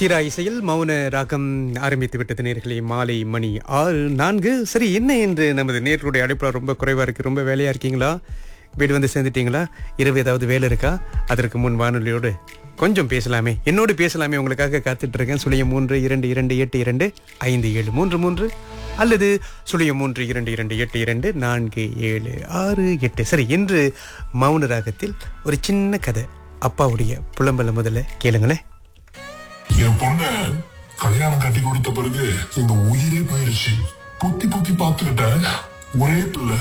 தீரா இசையில் மௌன ராகம் ஆரம்பித்து விட்டது நேர்களே மாலை மணி ஆறு நான்கு சரி என்ன என்று நமது நேர்களுடைய அழைப்பில் ரொம்ப குறைவா இருக்கு ரொம்ப வேலையா இருக்கீங்களா வீடு வந்து சேர்ந்துட்டீங்களா இரவு ஏதாவது வேலை இருக்கா அதற்கு முன் வானொலியோடு கொஞ்சம் பேசலாமே என்னோடு பேசலாமே உங்களுக்காக காத்துட்டு இருக்கேன் சுழியம் மூன்று இரண்டு இரண்டு எட்டு இரண்டு ஐந்து ஏழு மூன்று மூன்று அல்லது சுழியம் மூன்று இரண்டு இரண்டு எட்டு இரண்டு நான்கு ஏழு ஆறு எட்டு சரி இன்று மௌன ராகத்தில் ஒரு சின்ன கதை அப்பாவுடைய புலம்பல முதல்ல கேளுங்களேன் என் பொண்ண கல்யாணம் கட்டி கொடுத்த பிறகு இந்த உயிரே போயிருச்சு புத்தி புத்தி பார்த்துக்கிட்டேன் ஒரே பிள்ளை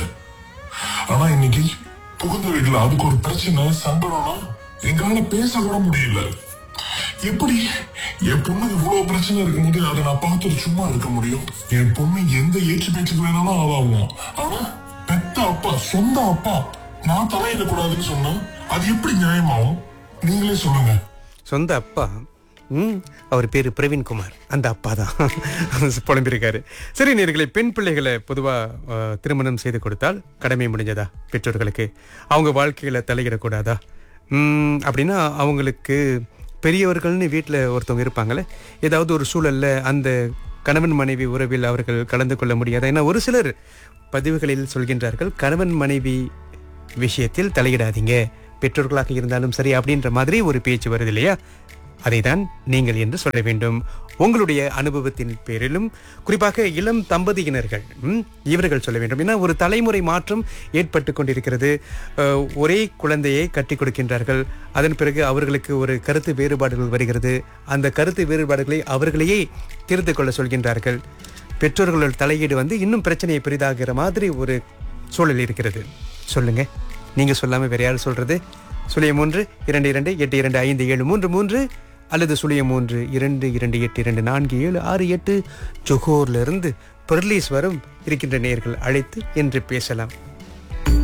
ஆனா இன்னைக்கு புகுந்த வீட்டுல அதுக்கு ஒரு பிரச்சனை சங்கடம்னா எங்களால பேச கூட முடியல எப்படி என் பொண்ணுக்கு இவ்வளவு பிரச்சனை இருக்கும்போது அதை நான் பார்த்துட்டு சும்மா இருக்க முடியும் என் பொண்ணு எந்த ஏற்று பேச்சுக்கு வேணாலும் ஆளாகும் ஆனா பெத்த அப்பா சொந்த அப்பா நான் தலையிட கூடாதுன்னு சொன்னா அது எப்படி நியாயமாகும் நீங்களே சொல்லுங்க சொந்த அப்பா ம் அவர் பேர் பிரவீன்குமார் அந்த அப்பா தான் புலம்பியிருக்காரு சரி நேர்களை பெண் பிள்ளைகளை பொதுவாக திருமணம் செய்து கொடுத்தால் கடமை முடிஞ்சதா பெற்றோர்களுக்கு அவங்க வாழ்க்கையில் தலையிடக்கூடாதா ம், அப்படின்னா அவங்களுக்கு பெரியவர்கள்னு வீட்டில் ஒருத்தவங்க இருப்பாங்களே ஏதாவது ஒரு சூழல்ல அந்த கணவன் மனைவி உறவில் அவர்கள் கலந்து கொள்ள முடியாதா ஏன்னா ஒரு சிலர் பதிவுகளில் சொல்கின்றார்கள் கணவன் மனைவி விஷயத்தில் தலையிடாதீங்க பெற்றோர்களாக இருந்தாலும் சரி அப்படின்ற மாதிரி ஒரு பேச்சு வருது இல்லையா அதைதான் நீங்கள் என்று சொல்ல வேண்டும் உங்களுடைய அனுபவத்தின் பேரிலும் குறிப்பாக இளம் தம்பதியினர்கள் ம், இவர்கள் சொல்ல வேண்டும் ஏன்னா ஒரு தலைமுறை மாற்றம் ஏற்பட்டு கொண்டிருக்கிறது அஹ், ஒரே குழந்தையை கட்டி கொடுக்கின்றார்கள் அதன் பிறகு அவர்களுக்கு ஒரு கருத்து வேறுபாடுகள் வருகிறது அந்த கருத்து வேறுபாடுகளை அவர்களையே தீர்த்து கொள்ள சொல்கின்றார்கள் பெற்றோர்களோட தலையீடு வந்து இன்னும் பிரச்சனையை பெரிதாகிற மாதிரி ஒரு சூழல் இருக்கிறது சொல்லுங்க நீங்க சொல்லாம வேற யார் சொல்றது சுழியம் மூன்று இரண்டு இரண்டு எட்டு இரண்டு ஐந்து ஏழு மூன்று மூன்று அல்லது சுழியம் மூன்று இரண்டு இரண்டு எட்டு இரண்டு நான்கு ஏழு ஆறு எட்டு ஜொஹோர்ல இருந்து பெர்லீஸ் வரும் இருக்கின்ற நேர்கள் அழைத்து என்று பேசலாம்